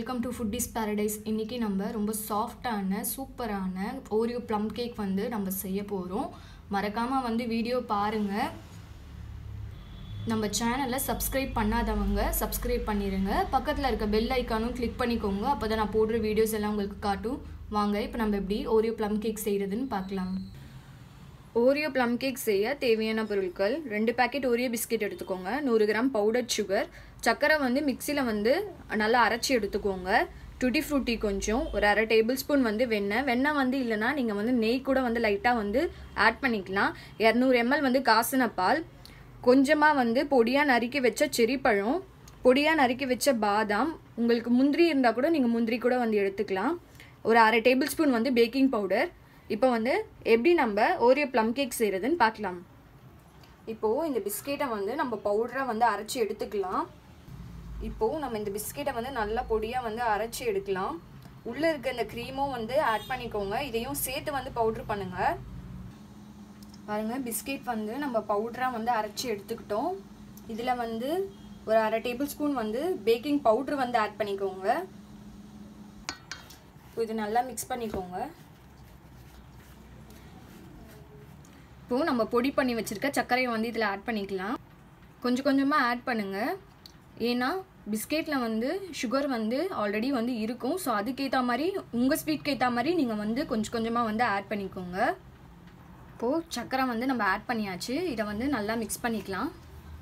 welcome to foodies paradise இன்றைக்கி நம்ம ரொம்ப சாஃப்டான சூப்பரான ஓரியோ ப்ளம் கேக் வந்து நம்ம செய்ய போகிறோம் மறக்காமல் வந்து வீடியோ பாருங்கள் நம்ம சேனலை சப்ஸ்கிரைப் பண்ணாதவங்க சப்ஸ்கிரைப் பண்ணிடுங்க பக்கத்தில் இருக்க பெல் ஐக்கானும் கிளிக் பண்ணிக்கோங்க அப்போ தான் நான் போடுற வீடியோஸ் எல்லாம் உங்களுக்கு காட்டும் வாங்க இப்போ நம்ம எப்படி ஓரியோ ப்ளம் கேக் செய்கிறதுன்னு பார்க்கலாம் ஓரியோ ப்ளம் கேக் செய்ய தேவையான பொருட்கள் ரெண்டு பேக்கெட் ஓரியோ பிஸ்கெட் எடுத்துக்கோங்க நூறு கிராம் பவுடர் சுகர் சர்க்கரை வந்து மிக்சியில் வந்து நல்லா அரைச்சி எடுத்துக்கோங்க டுட்டி ஃப்ரூட்டி கொஞ்சம் ஒரு அரை டேபிள் ஸ்பூன் வந்து வெண்ணெய் வெண்ணெய் வந்து இல்லைனா நீங்கள் வந்து நெய் கூட வந்து லைட்டாக வந்து ஆட் பண்ணிக்கலாம் இரநூறு எம்எல் வந்து காசின பால் கொஞ்சமாக வந்து பொடியாக நறுக்கி வச்ச செரி பழம் பொடியாக நறுக்கி வச்ச பாதாம் உங்களுக்கு முந்திரி இருந்தால் கூட நீங்கள் முந்திரி கூட வந்து எடுத்துக்கலாம் ஒரு அரை டேபிள் ஸ்பூன் வந்து பேக்கிங் பவுடர் இப்போ வந்து எப்படி நம்ம ஓரியோ ப்ளம் கேக் செய்கிறதுன்னு பார்க்கலாம் இப்போது இந்த பிஸ்கெட்டை வந்து நம்ம பவுடராக வந்து அரைச்சி எடுத்துக்கலாம் இப்போது நம்ம இந்த பிஸ்கெட்டை வந்து நல்லா பொடியாக வந்து அரைச்சி எடுக்கலாம் உள்ளே இருக்க இந்த க்ரீமும் வந்து ஆட் பண்ணிக்கோங்க இதையும் சேர்த்து வந்து பவுட்ரு பண்ணுங்கள் பாருங்கள் பிஸ்கெட் வந்து நம்ம பவுடராக வந்து அரைச்சி எடுத்துக்கிட்டோம் இதில் வந்து ஒரு அரை டேபிள் ஸ்பூன் வந்து பேக்கிங் பவுட்ரு வந்து ஆட் பண்ணிக்கோங்க இது நல்லா மிக்ஸ் பண்ணிக்கோங்க இப்போது நம்ம பொடி பண்ணி வச்சுருக்க சர்க்கரையை வந்து இதில் ஆட் பண்ணிக்கலாம் கொஞ்சம் கொஞ்சமாக ஆட் பண்ணுங்கள் ஏன்னா பிஸ்கெட்டில் வந்து சுகர் வந்து ஆல்ரெடி வந்து இருக்கும் ஸோ அதுக்கேற்ற மாதிரி உங்கள் ஸ்வீட்க்கு ஏற்ற மாதிரி நீங்கள் வந்து கொஞ்சம் கொஞ்சமாக வந்து ஆட் பண்ணிக்கோங்க இப்போது சர்க்கரை வந்து நம்ம ஆட் பண்ணியாச்சு இதை வந்து நல்லா மிக்ஸ் பண்ணிக்கலாம்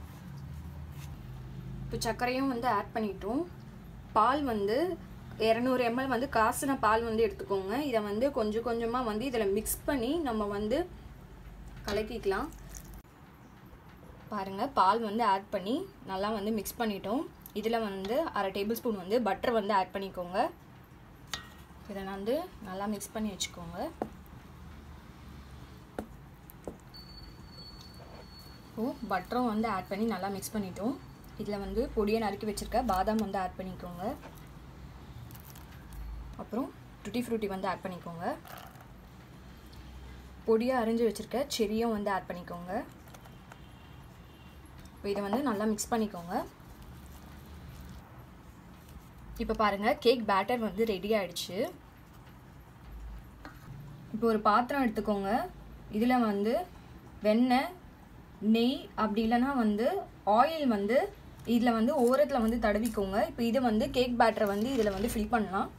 இப்போ சர்க்கரையும் வந்து ஆட் பண்ணிட்டோம் பால் வந்து இரநூறு எம்எல் வந்து காசின பால் வந்து எடுத்துக்கோங்க இதை வந்து கொஞ்சம் கொஞ்சமாக வந்து இதில் மிக்ஸ் பண்ணி நம்ம வந்து கலக்கிக்கலாம் பாருங்கள் பால் வந்து ஆட் பண்ணி நல்லா வந்து மிக்ஸ் பண்ணிட்டோம் இதில் வந்து அரை டேபிள் ஸ்பூன் வந்து பட்டர் வந்து ஆட் பண்ணிக்கோங்க இதை வந்து நல்லா மிக்ஸ் பண்ணி வச்சுக்கோங்க இப்போது பட்டரும் வந்து ஆட் பண்ணி நல்லா மிக்ஸ் பண்ணிட்டோம் இதில் வந்து பொடியை நறுக்கி வச்சுருக்க பாதாம் வந்து ஆட் பண்ணிக்கோங்க அப்புறம் டுட்டி ஃப்ரூட்டி வந்து ஆட் பண்ணிக்கோங்க பொடியாக அரிஞ்சு வச்சுருக்க செரியும் வந்து ஆட் பண்ணிக்கோங்க இப்போ இதை வந்து நல்லா மிக்ஸ் பண்ணிக்கோங்க இப்போ பாருங்கள் கேக் பேட்டர் வந்து ரெடி ஆகிடுச்சு இப்போ ஒரு பாத்திரம் எடுத்துக்கோங்க இதில் வந்து வெண்ணெய் நெய் அப்படி இல்லைன்னா வந்து ஆயில் வந்து இதில் வந்து ஓரத்தில் வந்து தடவிக்கோங்க இப்போ இதை வந்து கேக் பேட்டரை வந்து இதில் வந்து ஃபில் பண்ணலாம்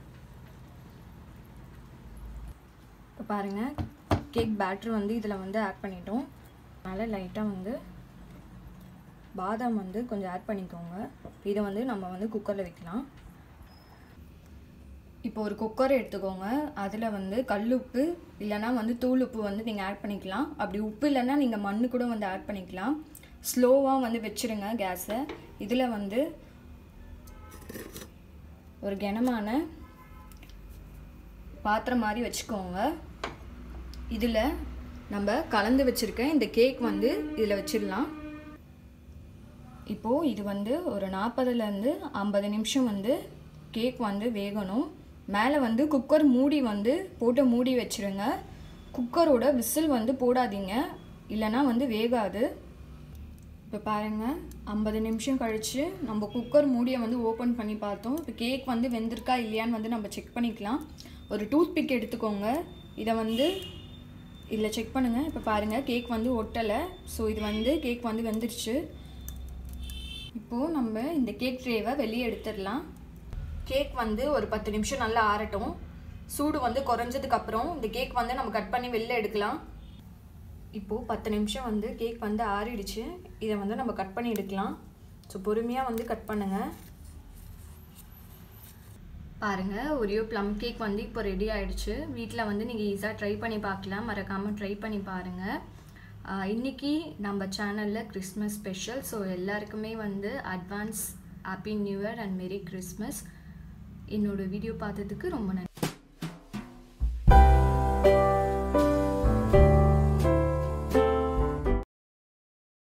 இப்போ பாருங்கள் கேக் பேட்ரு வந்து இதில் வந்து ஆட் பண்ணிட்டோம் அதனால் லைட்டாக வந்து பாதாம் வந்து கொஞ்சம் ஆட் பண்ணிக்கோங்க இதை வந்து நம்ம வந்து குக்கரில் வைக்கலாம் இப்போ ஒரு குக்கர் எடுத்துக்கோங்க அதில் வந்து கல் உப்பு இல்லைனா வந்து தூள் உப்பு வந்து நீங்கள் ஆட் பண்ணிக்கலாம் அப்படி உப்பு இல்லைன்னா நீங்கள் மண் கூட வந்து ஆட் பண்ணிக்கலாம் ஸ்லோவாக வந்து வச்சுருங்க கேஸை இதில் வந்து ஒரு கனமான பாத்திரம் மாதிரி வச்சுக்கோங்க இதில் நம்ம கலந்து வச்சுருக்க இந்த கேக் வந்து இதில் வச்சிடலாம் இப்போது இது வந்து ஒரு நாற்பதுலேருந்து ஐம்பது நிமிஷம் வந்து கேக் வந்து வேகணும் மேலே வந்து குக்கர் மூடி வந்து போட்டு மூடி வச்சுருங்க குக்கரோட விசில் வந்து போடாதீங்க இல்லைனா வந்து வேகாது இப்போ பாருங்கள் ஐம்பது நிமிஷம் கழித்து நம்ம குக்கர் மூடியை வந்து ஓப்பன் பண்ணி பார்த்தோம் இப்போ கேக் வந்து வெந்திருக்கா இல்லையான்னு வந்து நம்ம செக் பண்ணிக்கலாம் ஒரு டூத் பிக் எடுத்துக்கோங்க இதை வந்து இதில் செக் பண்ணுங்கள் இப்போ பாருங்கள் கேக் வந்து ஒட்டலை ஸோ இது வந்து கேக் வந்து வெந்துருச்சு இப்போது நம்ம இந்த கேக் ட்ரேவை வெளியே எடுத்துடலாம் கேக் வந்து ஒரு பத்து நிமிஷம் நல்லா ஆறட்டும் சூடு வந்து குறைஞ்சதுக்கப்புறம் இந்த கேக் வந்து நம்ம கட் பண்ணி வெளில எடுக்கலாம் இப்போது பத்து நிமிஷம் வந்து கேக் வந்து ஆறிடுச்சு இதை வந்து நம்ம கட் பண்ணி எடுக்கலாம் ஸோ பொறுமையாக வந்து கட் பண்ணுங்கள் பாருங்கள் ஒரியோ ப்ளம் கேக் வந்து இப்போ ரெடி ஆகிடுச்சு வீட்டில் வந்து நீங்கள் ஈஸியாக ட்ரை பண்ணி பார்க்கலாம் மறக்காமல் ட்ரை பண்ணி பாருங்கள் இன்றைக்கி நம்ம சேனலில் கிறிஸ்மஸ் ஸ்பெஷல் ஸோ எல்லாருக்குமே வந்து advance happy new year and merry Christmas என்னோடய வீடியோ பார்த்ததுக்கு ரொம்ப நன்றி